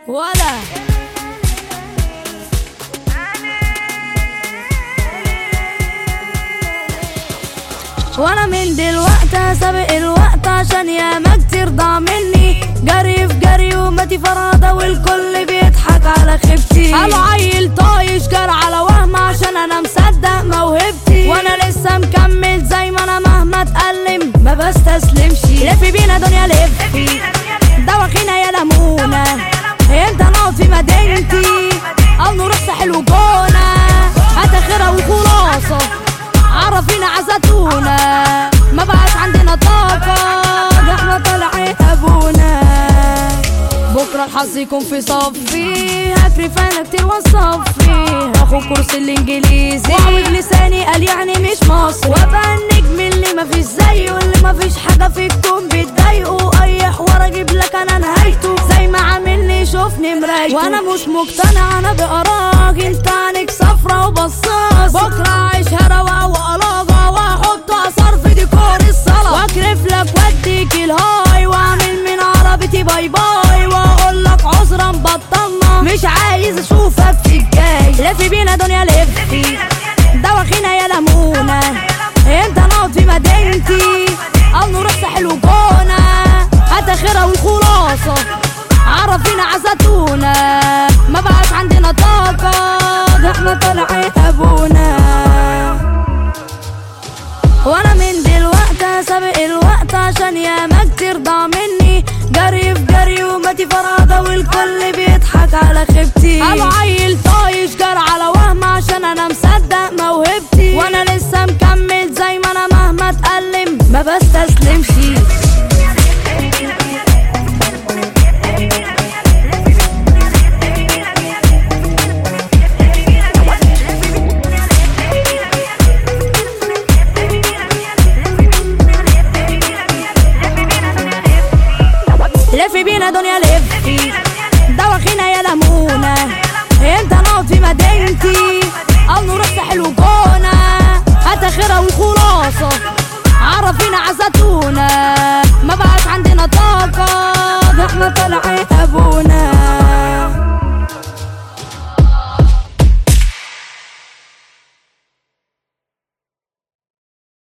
ولا وانا من دلوقتي سابق الوقت عشان ياما كتير ضاع مني جري في جري وماتي فرادة والكل بيضحك على خيبتي قالوا عيل طايش جرى على وهم عشان انا مصدق موهبتي وانا لسه مكمل زي ما انا مهما اتألم ما بستسلمش لفي بينا دنيا لفي دواخينا يا لمونة انت نقعد في مدينتي او نروح ساحل وجونة هات اخرها وخلاصة عرفينا عزتونا ما بقاش عندنا طاقة ده احنا طالعين ابونا بكرة الحظ يكون في صفي هكرف انا كتير وصفي هاخد كورس الانجليزي وعوج لساني قال يعني مش مصري وابقى النجم اللي مفيش زيه واللي مفيش حاجة فيكم بتضايقه اي حوار اجيب لك انا نهايته زي ما عاملني شوفني مرايته وانا مش مقتنع انا باراك انت عينك صفرا وبصاص بكرة عايشها رواقة وقلاجة واحط اثار في ديكور الصلاة واكرف لك واديك الهاي واعمل من عربيتي باي باي واقول لك عذرا بطلنا مش عايز اشوفك في الجاي لفي بينا دنيا لفي دواخينا يا لمونة انت نقعد في مدينتي او نروح ساحل وجونة هات اخرها والخلاصة عرفينا عزتونا ما بقاش عندنا طاقة ده احنا طالعين ابونا وانا من دلوقتي سابق الوقت عشان ياما كتير ضاع مني جري في جري وماتي فرادة والكل بيضحك على خيبتي قالوا عيل طايش جرى على وهم عشان انا مصدق موهبتي وانا لسه مكمل زي ما انا مهما اتألم ما بستسلمش